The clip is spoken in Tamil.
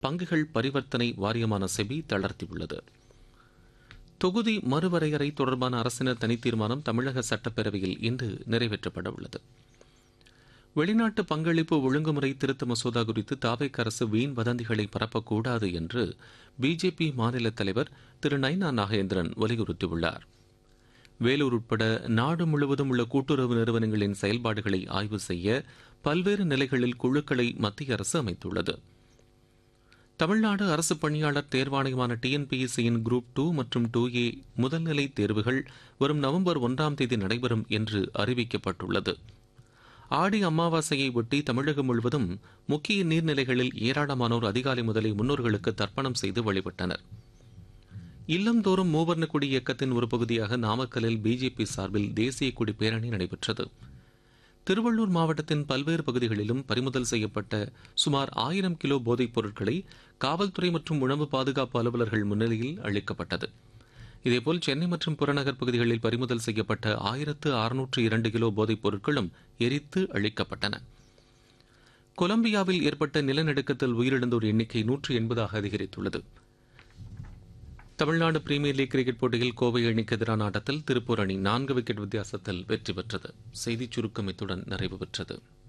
பங்குகள் பரிவர்த்தனை வாரியமான செபி தளர்த்தியுள்ளது தொகுதி மறுவரையறை தொடர்பான அரசினர் தனித்தீர்மானம் தமிழக சட்டப்பேரவையில் இன்று நிறைவேற்றப்பட உள்ளது வெளிநாட்டு பங்களிப்பு ஒழுங்குமுறை திருத்த மசோதா குறித்து தாவேக் அரசு வீண் வதந்திகளை பரப்பக்கூடாது என்று பிஜேபி மாநில தலைவர் திரு நைனா நாகேந்திரன் வலியுறுத்தியுள்ளார் வேலூர் உட்பட நாடு முழுவதும் உள்ள கூட்டுறவு நிறுவனங்களின் செயல்பாடுகளை ஆய்வு செய்ய பல்வேறு நிலைகளில் குழுக்களை மத்திய அரசு அமைத்துள்ளது தமிழ்நாடு அரசு பணியாளர் தேர்வாணையமான டிஎன்பிஎஸ்சியின் குரூப் டூ மற்றும் டூ ஏ முதல்நிலை தேர்வுகள் வரும் நவம்பர் ஒன்றாம் தேதி நடைபெறும் என்று அறிவிக்கப்பட்டுள்ளது ஆடி அமாவாசையை ஒட்டி தமிழகம் முழுவதும் முக்கிய நீர்நிலைகளில் ஏராளமானோர் அதிகாலை முதலே முன்னோர்களுக்கு தர்ப்பணம் செய்து வழிபட்டனர் இல்லந்தோறும் மூவர்ண கொடி இயக்கத்தின் ஒரு பகுதியாக நாமக்கல்லில் பிஜேபி சார்பில் தேசிய கொடி பேரணி நடைபெற்றது திருவள்ளூர் மாவட்டத்தின் பல்வேறு பகுதிகளிலும் பறிமுதல் செய்யப்பட்ட சுமார் ஆயிரம் கிலோ போதைப் பொருட்களை காவல்துறை மற்றும் உணவு பாதுகாப்பு அலுவலர்கள் முன்னிலையில் அளிக்கப்பட்டது இதேபோல் சென்னை மற்றும் புறநகர் பகுதிகளில் பறிமுதல் செய்யப்பட்ட ஆயிரத்து அறுநூற்று இரண்டு கிலோ போதைப் பொருட்களும் எரித்து அளிக்கப்பட்டன கொலம்பியாவில் ஏற்பட்ட நிலநடுக்கத்தில் உயிரிழந்தோர் எண்ணிக்கை நூற்று எண்பதாக அதிகரித்துள்ளது தமிழ்நாடு பிரீமியர் லீக் கிரிக்கெட் போட்டியில் கோவை அணிக்கு எதிரான ஆட்டத்தில் திருப்பூர் அணி நான்கு விக்கெட் வித்தியாசத்தில் வெற்றி பெற்றது செய்திச் சுருக்கம் இத்துடன் நிறைவு பெற்றது